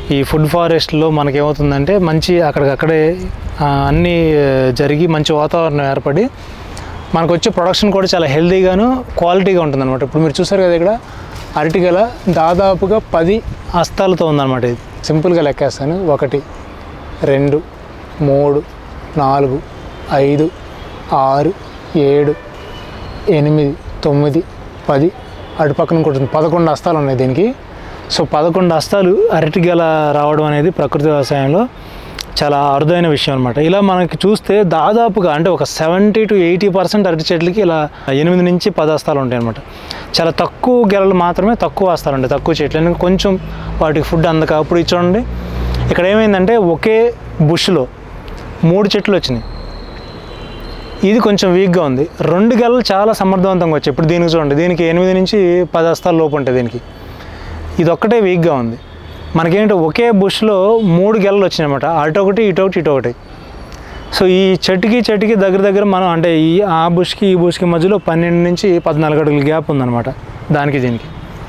ఈ ఫుడ్ ఫారెస్ట్లో మనకేమవుతుందంటే మంచి అక్కడికక్కడే ఆ, అన్నీ ఆ, జరిగి మంచి వాతావరణం ఏర్పడి మనకు వచ్చే ప్రొడక్షన్ కూడా చాలా హెల్తీగాను క్వాలిటీగా ఉంటుందన్నమాట ఇప్పుడు మీరు చూసారు కదా ఇక్కడ అరటిగల దాదాపుగా పది హస్తాలతో ఉందన్నమాట ఇది సింపుల్గా లెక్కేస్తాను ఒకటి రెండు మూడు నాలుగు ఐదు ఆరు ఏడు ఎనిమిది తొమ్మిది పది అటు పక్కన ఉంటుంది పదకొండు హస్తాలు ఉన్నాయి దీనికి సో పదకొండు హస్తాలు అరటిగెల రావడం అనేది ప్రకృతి వ్యవసాయంలో చాలా అరుదైన విషయం అనమాట ఇలా మనకి చూస్తే దాదాపుగా అంటే ఒక సెవెంటీ టు ఎయిటీ పర్సెంట్ అరటి చెట్లకి ఇలా ఎనిమిది నుంచి పది హస్తాలు ఉంటాయి అనమాట చాలా తక్కువ గెలలు మాత్రమే తక్కువ హస్తాలు ఉంటాయి తక్కువ చెట్లు ఎందుకంటే కొంచెం వాటికి ఫుడ్ అందక అప్పుడు ఇది చూడండి ఇక్కడ ఏమైందంటే ఒకే బుష్లో మూడు చెట్లు వచ్చినాయి ఇది కొంచెం వీక్గా ఉంది రెండు గెలలు చాలా సమర్థవంతంగా వచ్చాయి ఇప్పుడు దీనికి చూడండి దీనికి ఎనిమిది నుంచి పది హస్తాల లోపు ఉంటాయి దీనికి ఇది ఒక్కటే వీక్గా ఉంది మనకేంటి ఒకే బుష్లో మూడు గెలలు వచ్చినాయి అనమాట అటు ఒకటి ఇటు ఒకటి ఇటు ఒకటి సో ఈ చెట్టుకి చెట్టుకి దగ్గర దగ్గర మనం అంటే ఈ ఆ బుష్కి ఈ బుష్కి మధ్యలో పన్నెండు నుంచి పద్నాలుగు అడుగుల గ్యాప్ ఉందన్నమాట దానికి దీనికి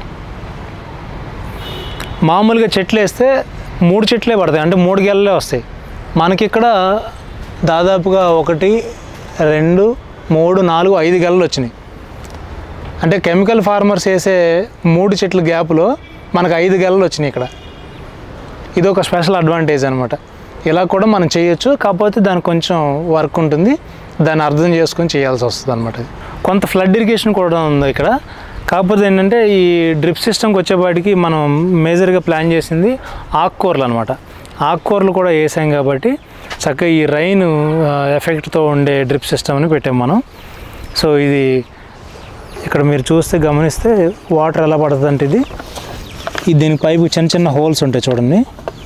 మామూలుగా చెట్లు వేస్తే మూడు చెట్లే పడతాయి అంటే మూడు గెలలే వస్తాయి మనకి ఇక్కడ దాదాపుగా ఒకటి రెండు మూడు నాలుగు ఐదు గెలలు వచ్చినాయి అంటే కెమికల్ ఫార్మర్స్ వేసే మూడు చెట్ల గ్యాప్లో మనకు ఐదు గెలలు వచ్చినాయి ఇక్కడ ఇది ఒక స్పెషల్ అడ్వాంటేజ్ అనమాట ఇలా కూడా మనం చేయొచ్చు కాకపోతే దానికి కొంచెం వర్క్ ఉంటుంది దాన్ని అర్థం చేసుకొని చేయాల్సి వస్తుంది అనమాట కొంత ఫ్లడ్ ఇరిగేషన్ కూడా ఉంది ఇక్కడ కాకపోతే ఏంటంటే ఈ డ్రిప్ సిస్టమ్కి వచ్చేపాటికి మనం మేజర్గా ప్లాన్ చేసింది ఆకుకూరలు అనమాట ఆకుకూరలు కూడా వేసాం కాబట్టి చక్కగా ఈ రైన్ ఎఫెక్ట్తో ఉండే డ్రిప్ సిస్టమ్ని పెట్టాం మనం సో ఇది ఇక్కడ మీరు చూస్తే గమనిస్తే వాటర్ ఎలా పడుతుంది అంటే ఇది ఇది దీని పైపు చిన్న చిన్న హోల్స్ ఉంటాయి చూడండి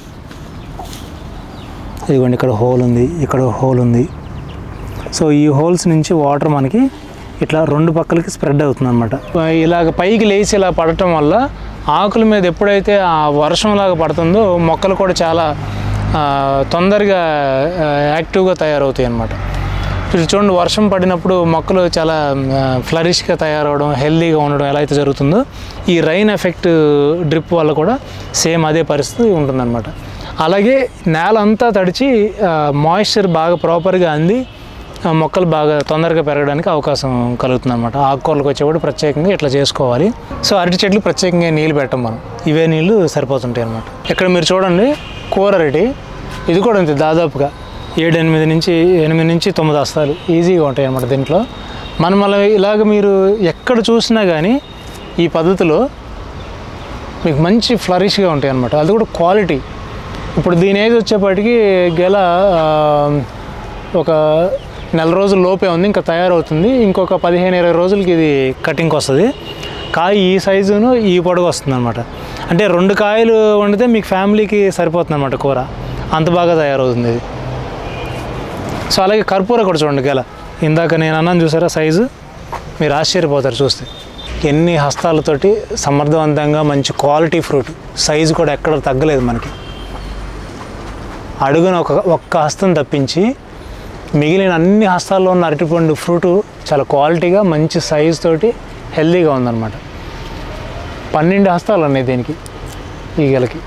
ఇదిగోండి ఇక్కడ హోల్ ఉంది ఇక్కడ హోల్ ఉంది సో ఈ హోల్స్ నుంచి వాటర్ మనకి ఇట్లా రెండు పక్కలకి స్ప్రెడ్ అవుతుంది అనమాట ఇలాగ పైకి లేచి ఇలా పడటం వల్ల ఆకుల మీద ఎప్పుడైతే ఆ వర్షంలాగా పడుతుందో మొక్కలు కూడా చాలా ఆ, తొందరగా ఆ, యాక్టివ్గా తయారవుతాయి అన్నమాట ఇప్పుడు చూడండి వర్షం పడినప్పుడు మొక్కలు చాలా ఫ్లరిష్గా తయారవడం హెల్దీగా ఉండడం ఎలా అయితే జరుగుతుందో ఈ రైన్ ఎఫెక్ట్ డ్రిప్ వల్ల కూడా సేమ్ అదే పరిస్థితి ఉంటుందన్నమాట అలాగే నేల అంతా తడిచి మాయిశ్చర్ బాగా ప్రాపర్గా అంది ఆ మొక్కలు బాగా తొందరగా పెరగడానికి అవకాశం కలుగుతుంది అనమాట ఆకుకూరలకు వచ్చేప్పుడు ప్రత్యేకంగా ఇట్లా చేసుకోవాలి సో అరటి చెట్లు ప్రత్యేకంగా నీళ్ళు పెట్టం మనం ఇవే నీళ్ళు సరిపోతుంటాయి అనమాట ఇక్కడ మీరు చూడండి కూర అరటి ఇది కూడా అంతే దాదాపుగా ఏడు ఎనిమిది నుంచి ఎనిమిది నుంచి తొమ్మిది వస్తాలు ఈజీగా ఉంటాయి అన్నమాట దీంట్లో మనం అలా ఇలాగ మీరు ఎక్కడ చూసినా కానీ ఈ పద్ధతిలో మీకు మంచి ఫ్లరిష్గా ఉంటాయి అన్నమాట అది కూడా క్వాలిటీ ఇప్పుడు దీని ఏజ్ వచ్చేపాటికి గెల ఆ, ఒక నెల రోజుల లోపే ఉంది ఇంకా తయారవుతుంది ఇంకొక పదిహేను ఇరవై రోజులకి ఇది కటింగ్కి వస్తుంది కాయ ఈ సైజును ఈ పొడవు వస్తుంది అనమాట అంటే రెండు కాయలు వండితే మీకు ఫ్యామిలీకి సరిపోతుంది అనమాట కూర అంత బాగా తయారవుతుంది ఇది సో అలాగే కర్పూర కూడా చూడండి గెల ఇందాక నేను అన్నాను చూసారా సైజు మీరు ఆశ్చర్యపోతారు చూస్తే ఎన్ని హస్తాలతోటి సమర్థవంతంగా మంచి క్వాలిటీ ఫ్రూట్ సైజు కూడా ఎక్కడ తగ్గలేదు మనకి అడుగున ఒక ఒక్క హస్తం తప్పించి మిగిలిన అన్ని హస్తాల్లో ఉన్న అరటిపండు ఫ్రూట్ చాలా క్వాలిటీగా మంచి సైజు తోటి హెల్తీగా ఉందన్నమాట పన్నెండు హస్తాలు ఉన్నాయి దీనికి ఈ గెలకి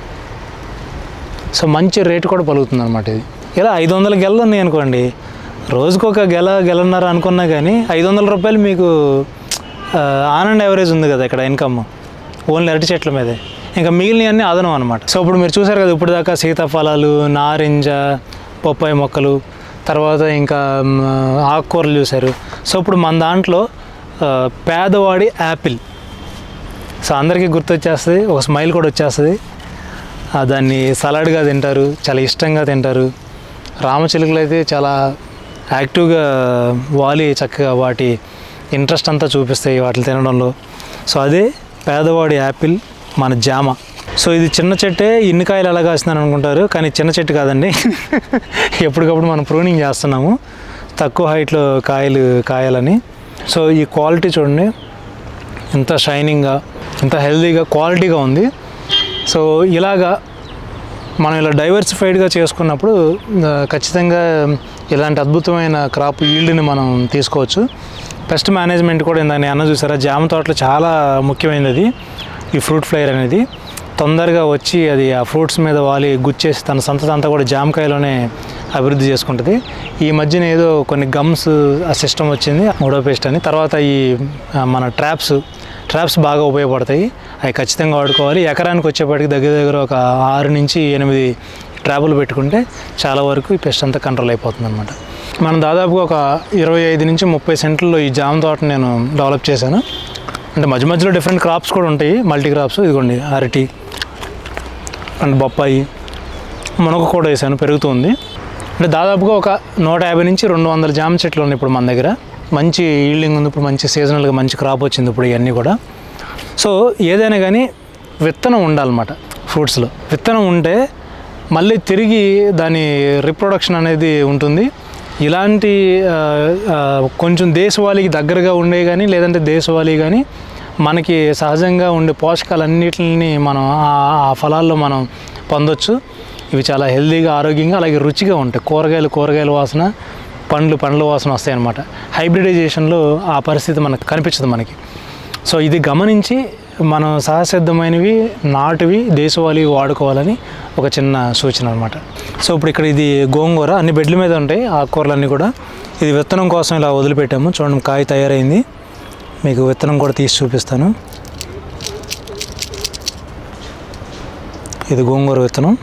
సో మంచి రేటు కూడా పలుకుతుంది అనమాట ఇది ఇలా ఐదు వందల గెలలు ఉన్నాయి అనుకోండి రోజుకొక గెల గెలన్నర అనుకున్నా కానీ ఐదు వందల రూపాయలు మీకు ఆ, ఆనంద్ యావరేజ్ ఉంది కదా ఇక్కడ ఇన్కమ్ ఓన్లీ అరటి చెట్ల మీదే ఇంకా మిగిలినవన్నీ అదనం అనమాట సో ఇప్పుడు మీరు చూసారు కదా ఇప్పుడు దాకా సీతాఫలాలు నారింజ బొప్పాయి మొక్కలు తర్వాత ఇంకా మ్, ఆకుకూరలు చూశారు సో ఇప్పుడు మన దాంట్లో ఆ, పేదవాడి యాపిల్ సో అందరికీ గుర్తొచ్చేస్తుంది ఒక స్మైల్ కూడా వచ్చేస్తుంది ఆ, దాన్ని సలాడ్గా తింటారు చాలా ఇష్టంగా తింటారు రామచిలుకలు అయితే చాలా యాక్టివ్గా వాలి చక్కగా వాటి ఇంట్రెస్ట్ అంతా చూపిస్తాయి వాటిని తినడంలో సో అదే పేదవాడి యాపిల్ మన జామ సో ఇది చిన్న చెట్టే ఇన్ని కాయలు ఎలా కాస్తున్నాను అనుకుంటారు కానీ చిన్న చెట్టు కాదండి ఎప్పటికప్పుడు మనం ప్రూనింగ్ చేస్తున్నాము తక్కువ హైట్లో కాయలు కాయాలని సో ఈ క్వాలిటీ చూడండి ఇంత షైనింగ్గా ఇంత హెల్తీగా క్వాలిటీగా ఉంది సో ఇలాగా మనం ఇలా డైవర్సిఫైడ్గా చేసుకున్నప్పుడు ఆ, ఖచ్చితంగా ఇలాంటి అద్భుతమైన క్రాప్ ఈల్డ్ని మనం తీసుకోవచ్చు పెస్ట్ మేనేజ్మెంట్ కూడా ఇందాక నేను అన్న చూసారా జామ తోటలో చాలా ముఖ్యమైనది అది ఈ ఫ్రూట్ ఫ్లైర్ అనేది తొందరగా వచ్చి అది ఆ ఫ్రూట్స్ మీద వాలి గుచ్చేసి తన సంతతి అంతా కూడా జామకాయలోనే అభివృద్ధి చేసుకుంటుంది ఈ మధ్యన ఏదో కొన్ని గమ్స్ ఆ సిస్టమ్ వచ్చింది మూడో పేస్ట్ అని తర్వాత ఈ ఆ, మన ట్రాప్స్ ట్రాప్స్ బాగా ఉపయోగపడతాయి అవి ఖచ్చితంగా వాడుకోవాలి ఎకరానికి వచ్చేప్పటికి దగ్గర దగ్గర ఒక ఆరు నుంచి ఎనిమిది ట్రాపులు పెట్టుకుంటే చాలా వరకు ఈ పెస్ట్ అంతా కంట్రోల్ అయిపోతుంది అనమాట మనం దాదాపుగా ఒక ఇరవై ఐదు నుంచి ముప్పై సెంట్లలో ఈ జామ తోట నేను డెవలప్ చేశాను అంటే మధ్య మధ్యలో డిఫరెంట్ క్రాప్స్ కూడా ఉంటాయి మల్టీ క్రాప్స్ ఇదిగోండి అరటి అండ్ బొప్పాయి మునగ కూడా వేసాను పెరుగుతుంది అంటే దాదాపుగా ఒక నూట యాభై నుంచి రెండు వందల జామ చెట్లు ఉన్నాయి ఇప్పుడు మన దగ్గర మంచి ఈల్డింగ్ ఉంది ఇప్పుడు మంచి సీజనల్గా మంచి క్రాప్ వచ్చింది ఇప్పుడు ఇవన్నీ కూడా సో ఏదైనా కానీ విత్తనం ఉండాలన్నమాట ఫ్రూట్స్లో విత్తనం ఉంటే మళ్ళీ తిరిగి దాని రిప్రొడక్షన్ అనేది ఉంటుంది ఇలాంటి ఆ, ఆ, కొంచెం దేశవాళీకి దగ్గరగా ఉండే కానీ లేదంటే దేశవాళీ కానీ మనకి సహజంగా ఉండే పోషకాలన్నిటిని మనం ఆ- ఆ ఫలాల్లో మనం పొందొచ్చు ఇవి చాలా హెల్తీగా ఆరోగ్యంగా అలాగే రుచిగా ఉంటాయి కూరగాయలు కూరగాయల వాసన పండ్లు పండ్ల వాసన వస్తాయి అన్నమాట హైబ్రిడైజేషన్లో ఆ పరిస్థితి మనకు కనిపించదు మనకి సో ఇది గమనించి మనం సహసిద్ధమైనవి నాటువి దేశవాళీ వాడుకోవాలని ఒక చిన్న సూచన అనమాట సో ఇప్పుడు ఇక్కడ ఇది గోంగూర అన్ని బెడ్ల మీద ఉంటాయి ఆకుకూరలన్నీ కూడా ఇది విత్తనం కోసం ఇలా వదిలిపెట్టాము చూడండి కాయ తయారైంది మీకు విత్తనం కూడా తీసి చూపిస్తాను ఇది గోంగూర విత్తనం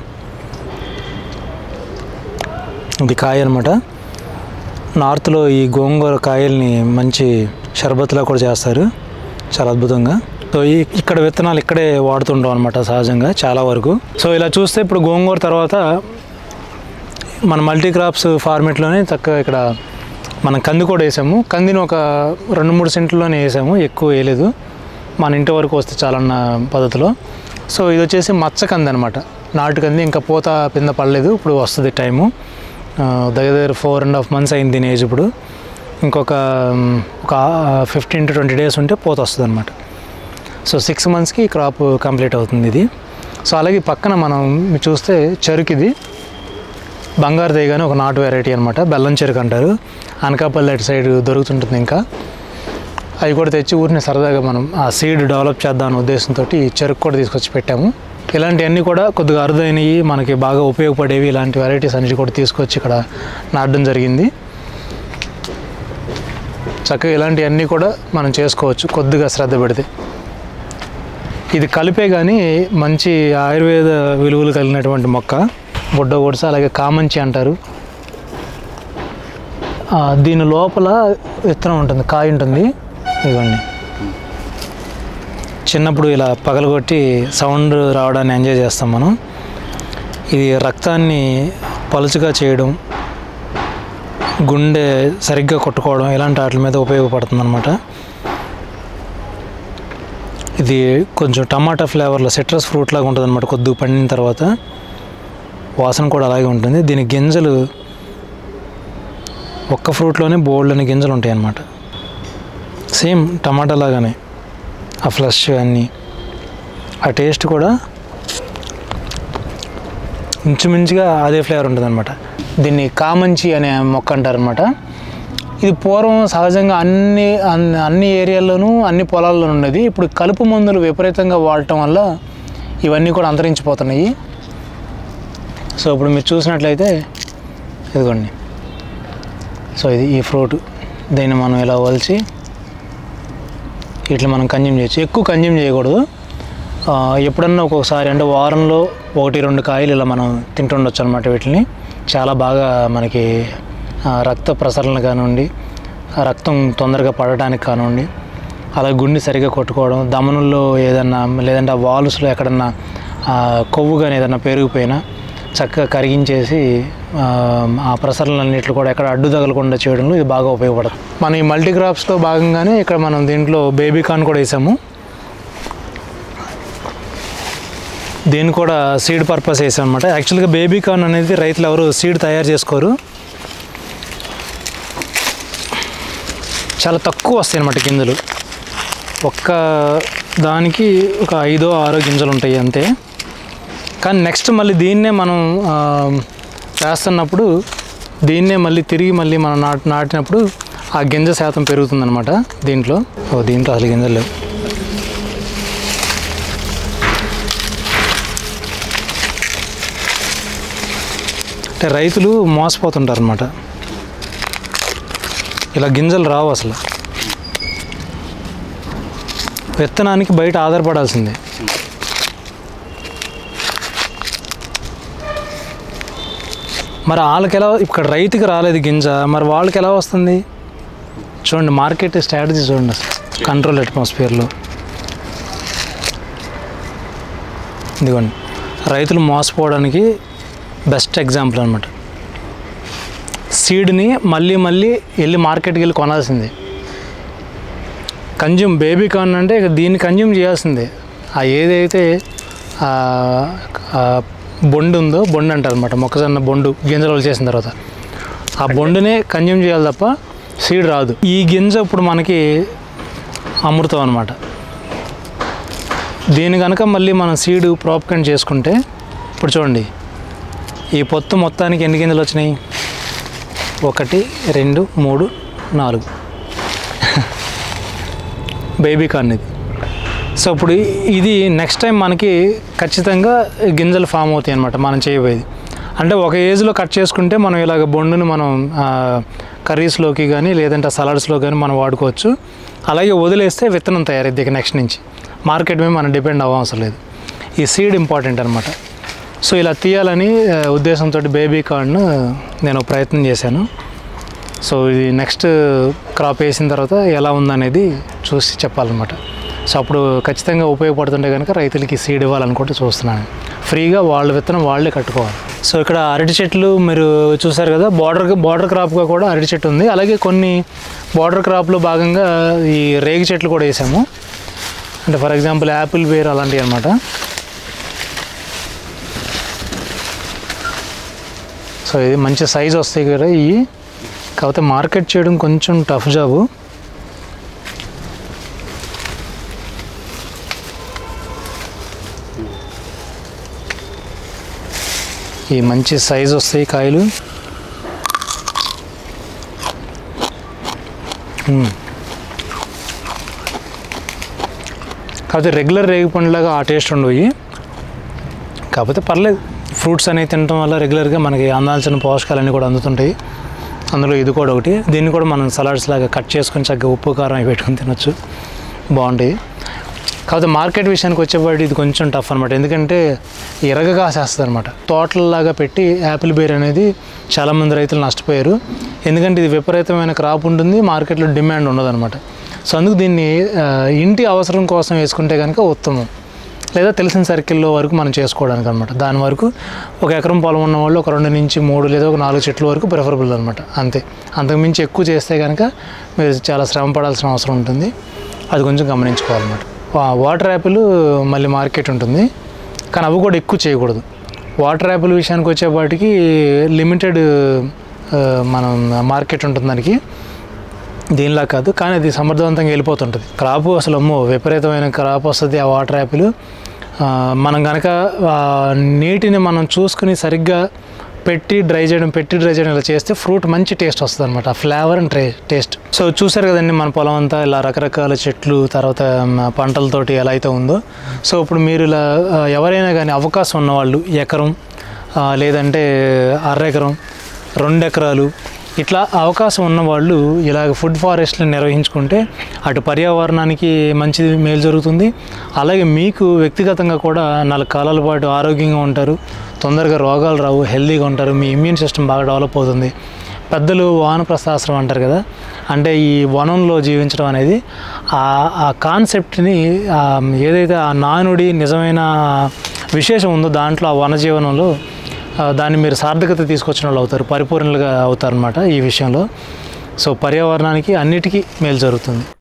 ఇది కాయ అనమాట నార్త్లో ఈ గోంగూర కాయల్ని మంచి షర్బత్లా కూడా చేస్తారు చాలా అద్భుతంగా సో ఈ ఇక్కడ విత్తనాలు ఇక్కడే వాడుతుంటాం అనమాట సహజంగా చాలా వరకు సో ఇలా చూస్తే ఇప్పుడు గోంగూర తర్వాత మన మల్టీ క్రాప్స్ ఫార్మేట్లోనే చక్కగా ఇక్కడ మనం కంది కూడా వేసాము కందిని ఒక రెండు మూడు సెంట్లలోనే వేసాము ఎక్కువ వేయలేదు మన ఇంటి వరకు వస్తే చాలన్న పద్ధతిలో సో ఇది వచ్చేసి మచ్చ కంది అనమాట నాటు కంది ఇంకా పూత పింద పడలేదు ఇప్పుడు వస్తుంది టైము ఆ, దగ్గర దగ్గర ఫోర్ అండ్ హాఫ్ మంత్స్ అయింది దీని ఏజ్ ఇప్పుడు ఇంకొక మ్, ఒక ఫిఫ్టీన్ టు ట్వంటీ డేస్ ఉంటే పూత వస్తుంది అనమాట సో సిక్స్ మంత్స్కి క్రాప్ కంప్లీట్ అవుతుంది ఇది సో అలాగే పక్కన మనం చూస్తే చెరుకు ఇది బంగారు తీగని ఒక నాటు వెరైటీ అనమాట బెల్లం చెరుకు అంటారు అనకాపల్లి అటు సైడ్ దొరుకుతుంటుంది ఇంకా అవి కూడా తెచ్చి ఊరిని సరదాగా మనం ఆ సీడ్ డెవలప్ చేద్దాం అనే ఉద్దేశంతో ఈ చెరుకు కూడా తీసుకొచ్చి పెట్టాము ఇలాంటివన్నీ కూడా కొద్దిగా అరుదైనవి మనకి బాగా ఉపయోగపడేవి ఇలాంటి వెరైటీస్ అన్నిటి కూడా తీసుకొచ్చి ఇక్కడ నాటడం జరిగింది చక్కగా ఇలాంటివన్నీ కూడా మనం చేసుకోవచ్చు కొద్దిగా శ్రద్ధ పెడితే ఇది కలిపే కానీ మంచి ఆయుర్వేద విలువలు కలిగినటువంటి మొక్క బుడ్డ ఒడిస అలాగే కామంచి అంటారు ఆ, దీని లోపల విత్తనం ఉంటుంది కాయ ఉంటుంది ఇదిగోండి చిన్నప్పుడు ఇలా పగలగొట్టి సౌండ్ రావడాన్ని ఎంజాయ్ చేస్తాం మనం ఇది రక్తాన్ని పలుచుగా చేయడం గుండె సరిగ్గా కొట్టుకోవడం ఇలాంటి వాటి మీద ఉపయోగపడుతుంది అనమాట ఇది కొంచెం టమాటా ఫ్లేవర్లో సిట్రస్ ఫ్రూట్ లాగా ఉంటుంది అనమాట కొద్దిగా పండిన తర్వాత వాసన కూడా అలాగే ఉంటుంది దీని గింజలు ఒక్క ఫ్రూట్లోనే బోల్డ్ అని గింజలు ఉంటాయి అన్నమాట సేమ్ టమాటా లాగానే ఆ ఫ్లష్ అన్నీ ఆ టేస్ట్ కూడా ఇంచుమించుగా అదే ఫ్లేవర్ ఉంటుంది అనమాట దీన్ని కామంచి అనే మొక్క అంటారనమాట ఇది పూర్వం సహజంగా అన్ని అన్ని అన్ని ఏరియాల్లోనూ అన్ని పొలాల్లోనూ ఉండేది ఇప్పుడు కలుపు మందులు విపరీతంగా వాడటం వల్ల ఇవన్నీ కూడా అంతరించిపోతున్నాయి సో ఇప్పుడు మీరు చూసినట్లయితే ఇదిగోండి సో ఇది ఈ ఫ్రూట్ దీన్ని మనం ఇలా వలిచి ఇట్లా మనం కన్జ్యూమ్ చేయొచ్చు ఎక్కువ కన్జ్యూమ్ చేయకూడదు ఆ, ఎప్పుడన్నా ఒక్కొక్కసారి అంటే వారంలో ఒకటి రెండు కాయలు ఇలా మనం తింటుండొచ్చు అనమాట వీటిని చాలా బాగా మనకి ఆ, రక్త ప్రసరణ కానివ్వండి ఆ రక్తం తొందరగా పడటానికి కానివ్వండి అలాగే గుండె సరిగా కొట్టుకోవడం దమనుల్లో ఏదన్నా లేదంటే ఆ వాల్స్లో ఎక్కడన్నా ఆ, కొవ్వు కానీ ఏదన్నా పెరిగిపోయినా చక్కగా కరిగించేసి ఆ, ఆ ప్రసరణలన్నింటిలో కూడా ఎక్కడ అడ్డు తగలకుండా చేయడంలో ఇది బాగా ఉపయోగపడుతుంది మనం ఈ మల్టీ క్రాప్స్లో భాగంగానే ఇక్కడ మనం దీంట్లో బేబీ కార్న్ కూడా వేసాము దీన్ని కూడా సీడ్ పర్పస్ వేసాం అనమాట యాక్చువల్గా బేబీ కార్న్ అనేది రైతులు ఎవరు సీడ్ తయారు చేసుకోరు చాలా తక్కువ వస్తాయి అన్నమాట గింజలు ఒక్క దానికి ఒక ఐదో ఆరో గింజలు ఉంటాయి అంతే కానీ నెక్స్ట్ మళ్ళీ దీన్నే మనం ఆ, వేస్తున్నప్పుడు దీన్నే మళ్ళీ తిరిగి మళ్ళీ మనం నాటి నాటినప్పుడు ఆ గింజ శాతం పెరుగుతుందన్నమాట దీంట్లో ఓ దీంట్లో అసలు గింజలు లేవు అంటే రైతులు మోసపోతుంటారు అనమాట ఇలా గింజలు రావు అసలు విత్తనానికి బయట ఆధారపడాల్సిందే మరి వాళ్ళకి ఎలా ఇక్కడ రైతుకి రాలేదు గింజ మరి వాళ్ళకి ఎలా వస్తుంది చూడండి మార్కెట్ స్ట్రాటజీ చూడండి అసలు కంట్రోల్ అట్మాస్ఫియర్లో ఇదిగోండి రైతులు మోసపోవడానికి బెస్ట్ ఎగ్జాంపుల్ అనమాట సీడ్ని మళ్ళీ మళ్ళీ వెళ్ళి మార్కెట్కి వెళ్ళి కొనాల్సిందే కన్జ్యూమ్ బేబీ కార్న్ అంటే ఇక దీన్ని కన్జ్యూమ్ చేయాల్సిందే ఆ ఏదైతే ఆ, ఆ బొండు ఉందో బొండు అంటారు అనమాట మొక్కజొన్న బొండు గింజలు చేసిన తర్వాత ఆ బొండునే కన్జ్యూమ్ చేయాలి తప్ప సీడ్ రాదు ఈ గింజ ఇప్పుడు మనకి అమృతం అనమాట దీని కనుక మళ్ళీ మనం సీడ్ ప్రాపకెంట్ చేసుకుంటే ఇప్పుడు చూడండి ఈ పొత్తు మొత్తానికి ఎన్ని గింజలు వచ్చినాయి ఒకటి రెండు మూడు నాలుగు బేబీ కార్న్ ఇది సో ఇప్పుడు ఇది నెక్స్ట్ టైం మనకి ఖచ్చితంగా గింజలు ఫామ్ అవుతాయి అనమాట మనం చేయబోయేది అంటే ఒక ఏజ్లో కట్ చేసుకుంటే మనం ఇలాగ బొండుని మనం ఆ, కర్రీస్లోకి కానీ లేదంటే సలాడ్స్లో కానీ మనం వాడుకోవచ్చు అలాగే వదిలేస్తే విత్తనం తయారైద్ది ఇక నెక్స్ట్ నుంచి మార్కెట్ మీద మనం డిపెండ్ అవ్వవసరం లేదు ఈ సీడ్ ఇంపార్టెంట్ అనమాట సో ఇలా తీయాలని ఆ, ఉద్దేశంతో బేబీ కార్డ్ను నేను ప్రయత్నం చేశాను సో ఇది నెక్స్ట్ క్రాప్ వేసిన తర్వాత ఎలా ఉందనేది చూసి చెప్పాలన్నమాట సో అప్పుడు ఖచ్చితంగా ఉపయోగపడుతుంటే కనుక రైతులకి సీడ్ ఇవ్వాలనుకుంటే చూస్తున్నాను ఫ్రీగా వాళ్ళ విత్తనం వాళ్ళే కట్టుకోవాలి సో ఇక్కడ అరటి చెట్లు మీరు చూసారు కదా బార్డర్ బార్డర్ క్రాప్గా కూడా అరటి చెట్టు ఉంది అలాగే కొన్ని బార్డర్ క్రాప్లో భాగంగా ఈ రేగి చెట్లు కూడా వేసాము అంటే ఫర్ ఎగ్జాంపుల్ యాపిల్ బేర్ అలాంటివి అనమాట సో ఇది మంచి సైజ్ వస్తాయి కదా ఇవి కాకపోతే మార్కెట్ చేయడం కొంచెం టఫ్ జాబు ఈ మంచి సైజ్ వస్తాయి కాయలు మ్మ్. కాకపోతే రెగ్యులర్ రేగి పండులాగా ఆ టేస్ట్ ఉండవు ఇవి. కాకపోతే పర్లేదు ఫ్రూట్స్ అనేవి తినడం వల్ల రెగ్యులర్గా మనకి అందాల్సిన పోషకాలన్నీ కూడా అందుతుంటాయి అందులో ఇది కూడా ఒకటి దీన్ని కూడా మనం సలాడ్స్ లాగా కట్ చేసుకొని చక్కగా ఉప్పు కారం అవి పెట్టుకొని తినొచ్చు బాగుంటాయి కాకపోతే మార్కెట్ విషయానికి వచ్చేపాటి ఇది కొంచెం టఫ్ అనమాట ఎందుకంటే ఎరగ కాసేస్తుంది అనమాట తోటలలాగా పెట్టి యాపిల్ బేర్ అనేది చాలామంది రైతులు నష్టపోయారు ఎందుకంటే ఇది విపరీతమైన క్రాప్ ఉంటుంది మార్కెట్లో డిమాండ్ ఉండదు అనమాట సో అందుకు దీన్ని ఆ, ఇంటి అవసరం కోసం వేసుకుంటే కనుక ఉత్తమం లేదా తెలిసిన సర్కిల్లో వరకు మనం చేసుకోవడానికి అనమాట దాని వరకు ఒక ఎకరం పొలం ఉన్న వాళ్ళు ఒక రెండు నుంచి మూడు లేదా ఒక నాలుగు చెట్ల వరకు ప్రిఫరబుల్ అనమాట అంతే అంతకుమించి ఎక్కువ చేస్తే కనుక మీరు చాలా శ్రమ పడాల్సిన అవసరం ఉంటుంది అది కొంచెం గమనించుకోవాలన్నమాట వా- వాటర్ యాపిల్ మళ్ళీ మార్కెట్ ఉంటుంది కానీ అవి కూడా ఎక్కువ చేయకూడదు వాటర్ యాపిల్ విషయానికి వచ్చేపాటికి లిమిటెడ్ ఆ, మనం మార్కెట్ ఉంటుంది దానికి దీనిలా కాదు కానీ అది సమర్థవంతంగా వెళ్ళిపోతుంటుంది క్రాప్ అసలు అమ్మో విపరీతమైన క్రాప్ వస్తుంది ఆ వాటర్ యాపిల్ ఆ, మనం కనుక ఆ, నీటిని మనం చూసుకుని సరిగ్గా పెట్టి డ్రై చేయడం పెట్టి డ్రై చేయడం ఇలా చేస్తే ఫ్రూట్ మంచి టేస్ట్ వస్తుంది అనమాట ఫ్లేవర్ అండ్ ట్రే టేస్ట్ సో చూసారు కదండి మన పొలం అంతా ఇలా రకరకాల చెట్లు తర్వాత మ, పంటలతోటి ఎలా అయితే ఉందో సో ఇప్పుడు మీరు ఇలా ఆ, ఎవరైనా కానీ అవకాశం ఉన్నవాళ్ళు ఎకరం ఆ, లేదంటే అరెకరం రెండు ఎకరాలు ఇట్లా అవకాశం ఉన్నవాళ్ళు ఇలాగ ఫుడ్ ఫారెస్ట్లు నిర్వహించుకుంటే అటు పర్యావరణానికి మంచిది మేలు జరుగుతుంది అలాగే మీకు వ్యక్తిగతంగా కూడా నాలుగు కాలాల పాటు ఆరోగ్యంగా ఉంటారు తొందరగా రోగాలు రావు హెల్తీగా ఉంటారు మీ ఇమ్యూన్ సిస్టమ్ బాగా డెవలప్ అవుతుంది పెద్దలు వానప్రస్థాశ్రం అంటారు కదా అంటే ఈ వనంలో జీవించడం అనేది ఆ ఆ కాన్సెప్ట్ని ఆ ఏదైతే ఆ నానుడి నిజమైన విశేషం ఉందో దాంట్లో ఆ వన జీవనంలో ఆ, దాన్ని మీరు సార్థకత తీసుకొచ్చిన వాళ్ళు అవుతారు పరిపూర్ణలుగా అవుతారనమాట ఈ విషయంలో సో పర్యావరణానికి అన్నిటికీ మేలు జరుగుతుంది